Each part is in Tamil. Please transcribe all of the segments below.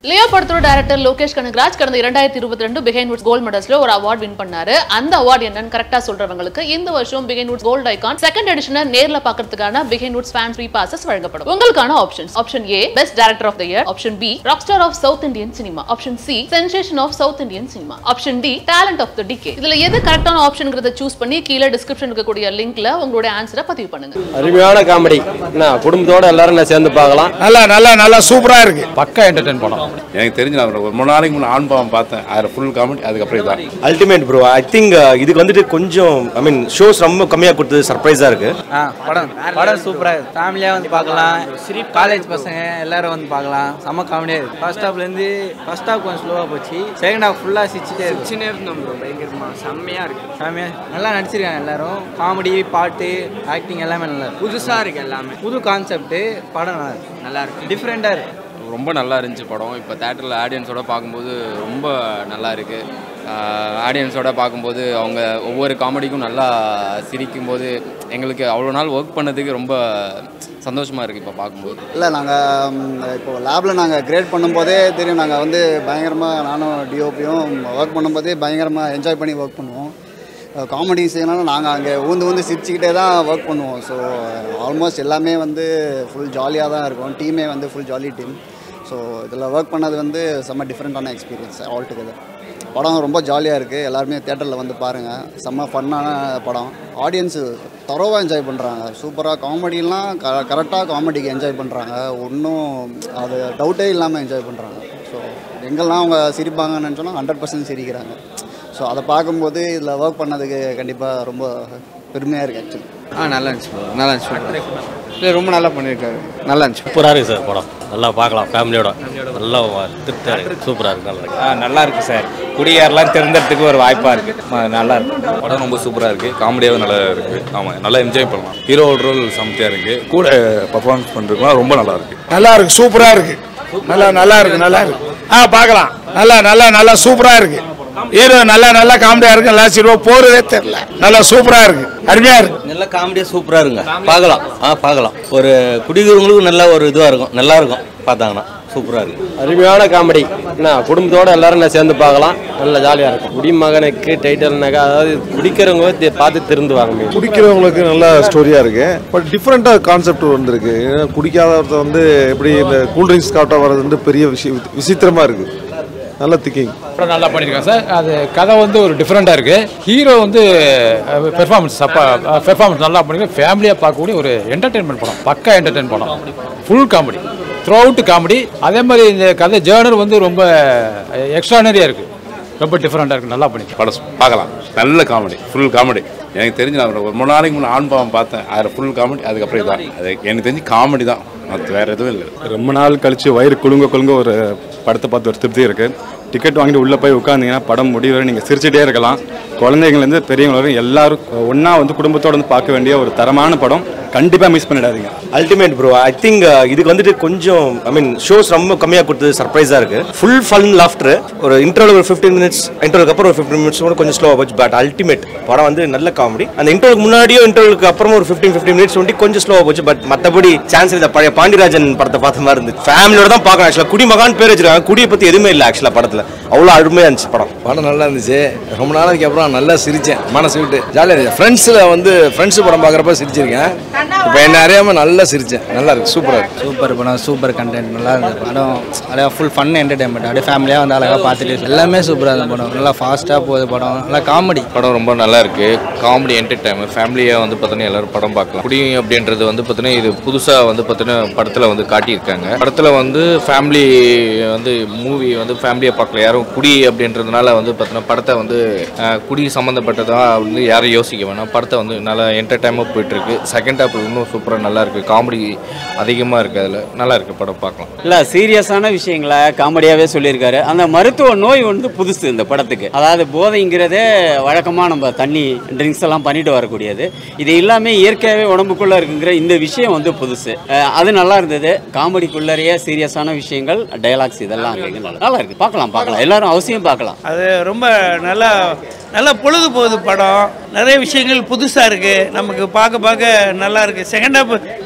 லியோ படத்தோட டைரக்டர் லோகேஷ் கனகராஜ் கடந்த இரண்டாயிரத்தி இருபத்தி ரெண்டு பிகைன் வுட்ஸ் கோல்ட் மெடல்ஸ்ல ஒரு அவார்ட் வின் பண்ணாரு அந்த அவார்ட் என்னன்னு கரெக்டா சொல்றவங்களுக்கு இந்த வருஷம் Behindwoods gold icon second எடிஷனை நேர்ல பாக்கிறதுக்கான Behindwoods fan free passes வழங்கப்படும் உங்களுக்கான options option A best director of the year option B rock star of South Indian cinema option C sensation of South Indian cinema option D talent of the decade இதுல எது கரெக்டான ஆப்ஷன்ங்கிறத சூஸ் பண்ணி கீழே டிஸ்கிரிப்ஷன் இருக்கக்கூடிய லிங்க்ல உங்களுடைய ஆன்சரை பதிவு பண்ணுங்க அருமையான காமெடி என்ன குடும்பத்தோட எல்லாரும் நான் சேர்ந்து பார்க்கலாம் நல்லா நல்லா நல்லா சூப்பரா இருக்கு பக்கா என்டர்டைன் படம் எனக்கு தெரிஞ்சு நான் ஒரு மூணு நாளைக்கு முன்னே ஆண் பாவம் பார்த்தேன் அதில் ஃபுல் காமெடி அதுக்கப்புறம் இதான் அல்டிமேட் ப்ரோ ஐ திங்க் இதுக்கு வந்துட்டு கொஞ்சம் ஐ மீன் ஷோஸ் ரொம்ப கம்மியாக கொடுத்தது சர்ப்ரைஸாக இருக்கு ஆ படம் படம் சூப்பராக இருக்கு ஃபேமிலியாக வந்து பார்க்கலாம் காலேஜ் பசங்க எல்லாரும் வந்து பார்க்கலாம் செம்ம காமெடியாக இருக்கு ஃபர்ஸ்ட் ஹாஃப்லேருந்து ஃபர்ஸ்ட் ஹாஃப் கொஞ்சம் ஸ்லோவாக போச்சு செகண்ட் ஹாஃப் ஃபுல்லாக சிரிச்சிட்டே இருக்கு சின்ன இருந்தோம் ப்ரோ பயங்கரமா செம்மையா இருக்கு ஃபேமிலியாக நல்லா நடிச்சிருக்காங்க எல்லாரும் காமெடி பாட்டு ஆக்டிங் எல்லாமே நல்லா இருக்கு புதுசா இருக்கு எல்லாமே புது கான்செப்ட் படம் நல்லா இருக்கு நல்லா இருக்கு டிஃப்ரெண்ட்டாக இருக்கு ரொம்ப நல்லா இருந்துச்சு படம் இப்போ தேட்டரில் ஆடியன்ஸோட பார்க்கும்போது ரொம்ப நல்லா இருக்கு ஆடியன்ஸோட பார்க்கும்போது அவங்க ஒவ்வொரு காமெடிக்கும் நல்லா சிரிக்கும்போது எங்களுக்கு அவ்வளோ நாள் ஒர்க் பண்ணதுக்கு ரொம்ப சந்தோஷமாக இருக்குது இப்போ பார்க்கும்போது இல்லை நாங்கள் இப்போ லேபில் நாங்கள் கிரேட் பண்ணும்போதே தெரியும் நாங்கள் வந்து பயங்கரமாக நானும் டிஓபியும் ஒர்க் பண்ணும்போதே பயங்கரமாக என்ஜாய் பண்ணி ஒர்க் பண்ணுவோம் காமெடி செய்யணும்னா நாங்கள் அங்கே ஊந்து ஊந்து சிரிச்சுக்கிட்டே தான் ஒர்க் பண்ணுவோம் ஸோ ஆல்மோஸ்ட் எல்லாமே வந்து ஃபுல் ஜாலியாக தான் இருக்கும் டீமே வந்து ஃபுல் ஜாலி டீம் ஸோ இதில் ஒர்க் பண்ணது வந்து செம்ம டிஃப்ரெண்ட்டான எக்ஸ்பீரியன்ஸ் ஆல் டுகெதர் படம் ரொம்ப ஜாலியாக இருக்குது எல்லாருமே தேட்டரில் வந்து பாருங்கள் செம்ம ஃபன்னான படம் ஆடியன்ஸு தரோவாக என்ஜாய் பண்ணுறாங்க சூப்பராக காமெடிலாம் க கரெக்டாக காமெடிக்கு என்ஜாய் பண்ணுறாங்க ஒன்றும் அது டவுட்டே இல்லாமல் என்ஜாய் பண்ணுறாங்க ஸோ எங்கெல்லாம் அவங்க சிரிப்பாங்கன்னு சொன்னால் ஹண்ட்ரட் பர்சன்ட் சிரிக்கிறாங்க ஸோ அதை பார்க்கும்போது இதில் ஒர்க் பண்ணதுக்கு கண்டிப்பாக ரொம்ப பெருமையாக இருக்குது ஆக்சுவலி ஆ நல்லா இருந்துச்சு bro. நல்லா இருந்துச்சு இல்லை ரொம்ப நல்லா பண்ணியிருக்காரு நல்லா இருந்துச்சு சூப்பராக இருக்குது சார் படம் நல்லா பார்க்கலாம் ஃபேமிலியோட நல்லா திருப்தியாக இருக்குது சூப்பராக இருக்குது நல்லா இருக்கு ஆ நல்லா இருக்கு சார் குடியாரெல்லாம் திறந்ததுக்கு ஒரு வாய்ப்பா இருக்கு ஆ, நல்லா இருக்கு படம் ரொம்ப சூப்பராக இருக்குது காமெடியாகவும் நல்லா இருக்குது ஆமாம் நல்லா என்ஜாய் பண்ணலாம் ஹீரோ ரோல் செம்மையாக இருக்குது கூட பர்ஃபார்மன்ஸ் பண்ணுறதுக்குலாம் ரொம்ப நல்லா இருக்குது நல்லா இருக்கு சூப்பரா இருக்கு நல்லா நல்லா இருக்கு நல்லா இருக்கு ஆ பார்க்கலாம் நல்லா நல்லா நல்லா சூப்பரா இருக்கு ஹீரோ நல்லா நல்லா காமெடியா இருக்கு நல்லா சிறுவா போறதே தெரியல நல்லா சூப்பரா இருக்கு அருமையா இருக்கு நல்ல காமெடியாக சூப்பராக இருங்க பார்க்கலாம் ஆ பார்க்கலாம் ஒரு குடிக்கிறவங்களுக்கும் நல்ல ஒரு இதுவாக இருக்கும் நல்லா இருக்கும் பார்த்தாங்கன்னா சூப்பராக இருக்கு அருமையான காமெடி என்ன குடும்பத்தோட எல்லாரும் நான் சேர்ந்து பார்க்கலாம் நல்லா ஜாலியாக இருக்கும் குடிமகனுக்கு டைட்டில்னாக்கா அதாவது குடிக்கிறவங்க தி- பார்த்து திருந்துவாங்க குடிக்கிறவங்களுக்கு நல்ல ஸ்டோரியாக இருக்கு பட் டிஃப்ரெண்ட்டாக கான்செப்ட் வந்திருக்கு ஏன்னா குடிக்காதவர்த்த வந்து எப்படி இந்த கூல்ட்ரிங்க்ஸ் காட்ட வர்றது வந்து பெரிய விஷயம் விசித்திரமாக இருக்கு நல்ல திக்கிங் படம் நல்லா பண்ணியிருக்காங்க சார் அது கதை வந்து ஒரு டிஃப்ரெண்ட்டாக இருக்கு ஹீரோ வந்து பெர்ஃபார்மன்ஸ் அப்பா பெர்ஃபார்மன்ஸ் நல்லா பண்ணிருக்கு ஃபேமிலியாக பார்க்கக்கூடிய ஒரு என்டர்டெயின்மெண்ட் படம் பக்கா என்டர்டெயின் படம் full comedy throughout comedy அதே மாதிரி இந்த கதை ஜேர்னர் வந்து ரொம்ப எக்ஸ்ட்ரானரியாக இருக்கு ரொம்ப டிஃப்ரெண்ட்டாக இருக்கு நல்லா பண்ணிருக்கு படம் பார்க்கலாம் நல்ல காமெடி ஃபுல் காமெடி எனக்கு தெரிஞ்சு நான் ஒரு மூணு நாளைக்கு முன்னே ஆண் பாவம் பார்த்தேன் அதில் ஃபுல் காமெடி அதுக்கப்புறம் இதான் அது எனக்கு தெரிஞ்சு காமெடி தான் மற்ற வேறு எதுவும் இல்லை ரொம்ப நாள் கழிச்சு வயிறு குலுங்க குலுங்க ஒரு படத்தை பார்த்து ஒரு திருப்தி இருக்கு டிக்கெட் வாங்கிட்டு உள்ளே போய் உட்காந்தீங்கன்னா படம் முடிவு வரை நீங்கள் சிரிச்சிட்டே இருக்கலாம் குழந்தைங்கலேருந்து பெரியவங்க வரையும் எல்லாரும் ஒன்றா வந்து குடும்பத்தோட வந்து பார்க்க வேண்டிய ஒரு தரமான படம் கண்டிப்பாக மிஸ் பண்ணிடாதீங்க அல்டிமேட் ப்ரோ ஐ திங்க் இதுக்கு வந்துட்டு கொஞ்சம் ஐ மீன் ஷோஸ் ரொம்ப கம்மியாக கொடுத்தது சர்ப்ரைஸாக இருக்கு ஃபுல் ஃபன் லாஃப்டர் ஒரு இன்டர்வல் ஒரு ஃபிஃப்டீன் மினிட்ஸ் இன்டர்வலுக்கு அப்புறம் ஒரு ஃபிஃப்டின் மினிட்ஸ் கூட கொஞ்சம் ஸ்லோவாக போச்சு பட் அல்டிமேட் படம் வந்து நல்ல காமெடி அந்த இன்டர்வலுக்கு முன்னாடியும் இன்டர்வலுக்கு அப்புறம் ஒரு ஃபிஃப்டீன் ஃபிஃப்டின் மினிட்ஸ் வந்து கொஞ்சம் ஸ்லோவாக போச்சு பட் மற்றபடி சான்ஸ் இல்லை பழைய பாண்டியராஜன் படத்தை பார்த்த மாதிரி இருந்துச்சு ஃபேமிலியோட தான் பார்க்கணும் ஆக்சுவலாக குடிமகான் பேர் வச்சிருக்காங்க குடியை பற்றி எதுவுமே இல்லை ஆக்சுவலாக படத்தில் அவ்வளோ அருமையாக இருந்துச்சு படம் படம் நல்லா இருந்துச்சு ரொம்ப நாளைக்கு அப்புறம் நல்லா சிரித்தேன் மனசு விட்டு ஜாலியாக இருந்துச்சு ஃப்ரெண்ட்ஸில் வந்து ஃப்ரெண்ட்ஸ் படம் பார்க்குறப்ப சிரிச்சிருக்கேன் இப்போ என்ன அறியாமல் நல்லா சிரித்தேன் நல்லா இருக்கு சூப்பராக இருக்கு சூப்பர் படம் சூப்பர் கண்டென்ட் நல்லா இருந்தது படம் அழகாக ஃபுல் ஃபன் என்டர்டைன்மெண்ட் அப்படியே ஃபேமிலியாக வந்து அழகாக பார்த்துட்டு எல்லாமே சூப்பராக இருந்த படம் நல்லா ஃபாஸ்ட்டாக போகுது படம் நல்லா காமெடி படம் ரொம்ப நல்லா இருக்கு காமெடி என்டர்டைன்மெண்ட் ஃபேமிலியாக வந்து பார்த்தீங்கன்னா எல்லாரும் படம் பார்க்கலாம் குடி அப்படின்றது வந்து பார்த்தீங்கன்னா இது புதுசாக வந்து பார்த்தீங்கன்னா படத்தில் வந்து காட்டியிருக்காங்க படத்தில் வந்து ஃபேமிலி வந்து மூவி வந்து ஃபேமிலியாக பார்க்கல யாரும் குடி அப்படின்றதுனால வந்து பார்த்தீங்கன்னா படத்தை வந்து அஹ், குடி சம்மந்தப்பட்டதா வந்து யாரும் யோசிக்க வேணாம் படத்தை வந்து நல்லா என்டர்டைன்மெண்ட் போயிட்டு இருக்கு செகண்ட் ஹாப் இன்னும் சூப்பராக நல்லா இருக்கு காமெடி அதிகமாக இருக்கு அதில் நல்லா இருக்கு படம் பார்க்கலாம் இல்ல சீரியஸான விஷயங்களை காமெடியாவே சொல்லியிருக்காரு அந்த மருத்துவ நோய் வந்து புதுசு இந்த படத்துக்கு அதாவது போதைங்கிறதே வழக்கமா நம்ம தண்ணி ட்ரிங்க்ஸ் எல்லாம் பண்ணிட்டு வரக்கூடியது இது எல்லாமே இயற்கையாகவே உடம்புக்குள்ள இருக்குங்கிற இந்த விஷயம் வந்து புதுசு அஹ் அது நல்லா இருந்தது காமெடிக்குள்ளறையே சீரியஸான விஷயங்கள் டயலாக்ஸ் இதெல்லாம் அங்கே இங்கே நல்லா நல்லா இருக்கு பார்க்கலாம் பார்க்கலாம் எல்லாரும் அவசியம் பார்க்கலாம் அது ரொம்ப நல்லா நல்லா பொழுது போகுது படம் நிறைய விஷயங்கள் புதுசாக இருக்குது நமக்கு பார்க்க பார்க்க நல்லா இருக்குது செகண்ட் ஹாப்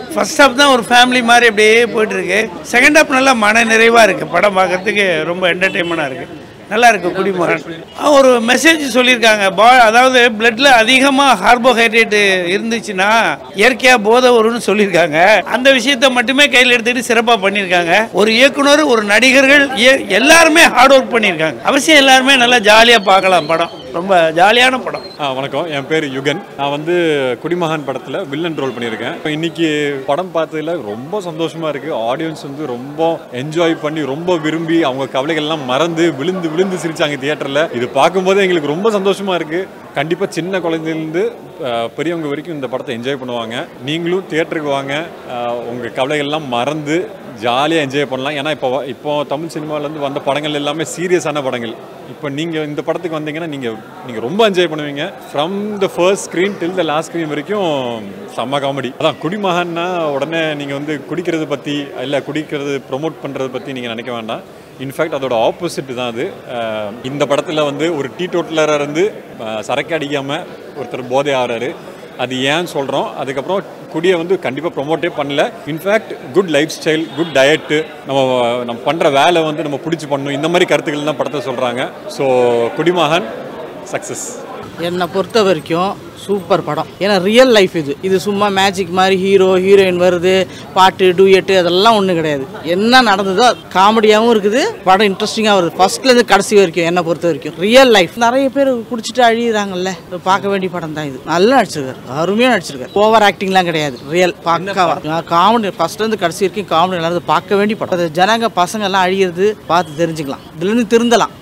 ஃபர்ஸ்ட் ஹாஃப் தான் ஒரு ஃபேமிலி மாதிரி அப்படியே போயிட்டு இருக்கு செகண்ட் ஹாஃப் நல்லா மன நிறைவாக இருக்கு படம் பார்க்கறதுக்கு ரொம்ப என்டர்டெயின்மெண்ட்டாக இருக்கு நல்லா இருக்கு குடிமகன் ஆ, ஒரு மெசேஜ் சொல்லியிருக்காங்க பா அதாவது பிளட்ல அதிகமாக கார்போஹைட்ரேட் இருந்துச்சுன்னா இயற்கையாக போதை வரும்னு சொல்லியிருக்காங்க அந்த விஷயத்த மட்டுமே கையில் எடுத்துக்கிட்டு சிறப்பாக பண்ணியிருக்காங்க ஒரு இயக்குனர் ஒரு நடிகர்கள் இய- எல்லாருமே ஹார்ட் ஒர்க் பண்ணியிருக்காங்க அவசியம் எல்லாருமே நல்லா ஜாலியாக பார்க்கலாம் படம் ரொம்ப ஜாலியான படம் ஆ வணக்கம் என் பேர் யுகன் நான் வந்து குடிமகான் படத்தில் வில்லன் ரோல் பண்ணியிருக்கேன் இப்போ இன்னைக்கு படம் பார்த்ததுல ரொம்ப சந்தோஷமா இருக்கு ஆடியன்ஸ் வந்து ரொம்ப என்ஜாய் பண்ணி ரொம்ப விரும்பி அவங்க கவலைகள் எல்லாம் மறந்து விழுந்து விழுந்து சிரிச்சாங்க தியேட்டரில் இது பார்க்கும்போது எங்களுக்கு ரொம்ப சந்தோஷமா இருக்கு கண்டிப்பாக சின்ன குழந்தைலேருந்து பெரியவங்க வரைக்கும் இந்த படத்தை என்ஜாய் பண்ணுவாங்க நீங்களும் தியேட்டருக்கு வாங்க அஹ், உங்க கவலைகள்லாம் மறந்து ஜாலியாக என்ஜாய் பண்ணலாம் ஏன்னா இப்போ இப்போ தமிழ் சினிமாவிலேருந்து வந்த படங்கள் எல்லாமே சீரியஸான படங்கள் இப்போ நீங்கள் இந்த படத்துக்கு வந்தீங்கன்னா நீங்கள் நீங்கள் ரொம்ப என்ஜாய் பண்ணுவீங்க from the first screen till the last screen வரைக்கும் செம்ம காமெடி அதான் குடிமகன்னா உடனே நீங்கள் வந்து குடிக்கிறத பற்றி இல்லை குடிக்கிறது ப்ரொமோட் பண்ணுறதை பற்றி நீங்கள் நினைக்க வேண்டாம் இன்ஃபேக்ட் அதோட ஆப்போசிட் தான் அது அஹ் இந்த படத்தில் வந்து ஒரு டீ டோட்டலராக இருந்து அஹ் சரக்கு அடிக்காமல் ஒருத்தர் போதை ஆகிறாரு அது ஏன் சொல்கிறோம் அதுக்கப்புறம் குடியை வந்து கண்டிப்பாக ப்ரொமோட்டே பண்ணல in fact good lifestyle good diet நம்ம நம்ம பண்ணுற வேலை வந்து நம்ம பிடிச்சி பண்ணணும் இந்த மாதிரி கருத்துக்கள் தான் படத்தை சொல்கிறாங்க ஸோ குடிமகன் சக்ஸஸ் என்னை பொறுத்த வரைக்கும் சூப்பர் படம் ஏன்னா ரியல் லைஃப் இது இது சும்மா மேஜிக் மாதிரி ஹீரோ ஹீரோயின் வருது பாட்டு டூயட்டு அதெல்லாம் ஒன்றும் கிடையாது என்ன நடந்ததோ காமெடியாகவும் இருக்குது படம் இன்ட்ரெஸ்டிங்காக வருது ஃபர்ஸ்ட்லேருந்து கடைசி வரைக்கும் என்னை பொறுத்த வரைக்கும் ரியல் லைஃப் நிறைய பேர் குடிச்சிட்டு அழியிறாங்கல்ல இது பார்க்க வேண்டிய படம் தான் இது நல்லா நடிச்சிருக்காரு அருமையாக நடிச்சிருக்காரு ஓவர் ஆக்டிங்லாம் கிடையாது ரியல் பக்காவா காமெடி ஃபர்ஸ்ட்லேருந்து கடைசி வரைக்கும் காமெடி நல்லா இருக்கு. பார்க்க வேண்டிய படம் அது ஜனங்க பசங்க எல்லாம் அழியிறது பார்த்து தெரிஞ்சுக்கலாம் இதுலேருந்து திருந்தலாம்